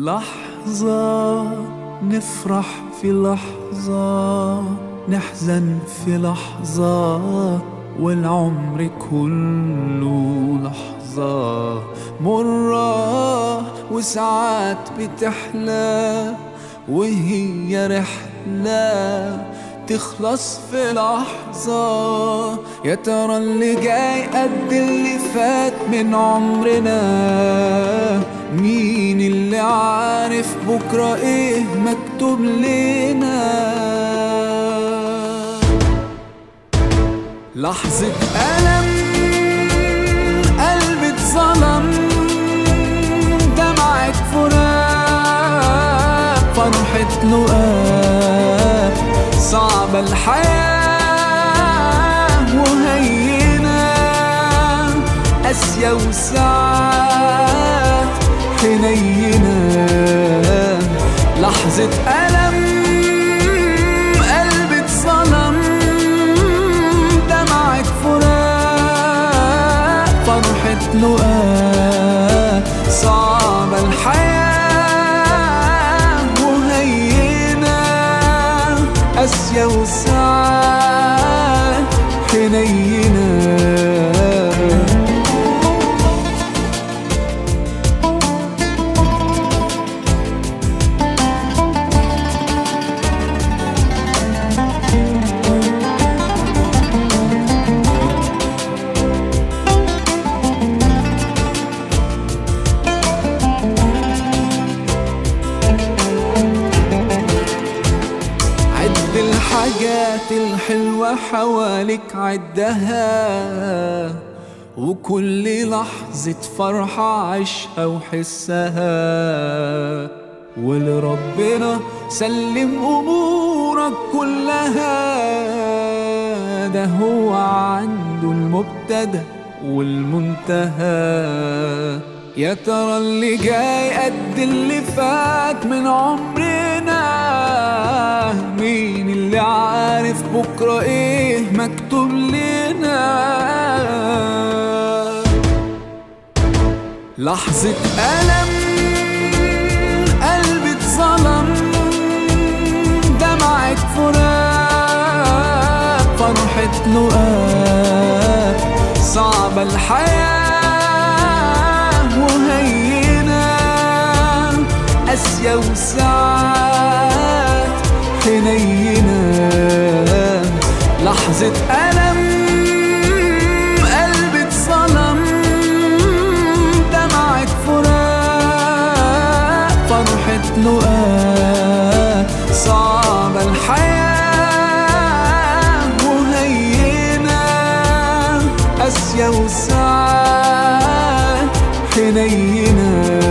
لحظة نفرح في لحظة نحزن في لحظة والعمر كله لحظة مرة وساعات بتحلى وهي رحلة تخلص في لحظة يا ترى اللي جاي قد اللي فات من عمرنا مين اللي عارف بكرة ايه مكتوب لنا لحظة ألم قلبي اتظلم دمعة فراق فرحة لقاء صعبة الحياة وهينة قاسية وساعات حنينة لحظة ألم قلبي اتظلم دمعة فراق فرحة لقاء صعبة الحياة وهينة قاسية وساعات حنينة عد الحاجات الحلوة حواليك عدها وكل لحظة فرحة عيشها وحسها ولربنا سلم أمورك كلها ده هو عنده المبتدأ والمنتهى يا ترى اللي جاي قد اللي فات من عمرنا مين اللي عارف بكرة ايه مكتوب لنا لحظة ألم قلبي اتظلم دمعة فراق فرحة لقاء صعبة الحياة وهينة قاسية وساعات حنينة لحظة ألم قلبي اتظلم دمعة فراق فرحة لقاء صعبة الحياة وهينة قاسية وساعات حنينة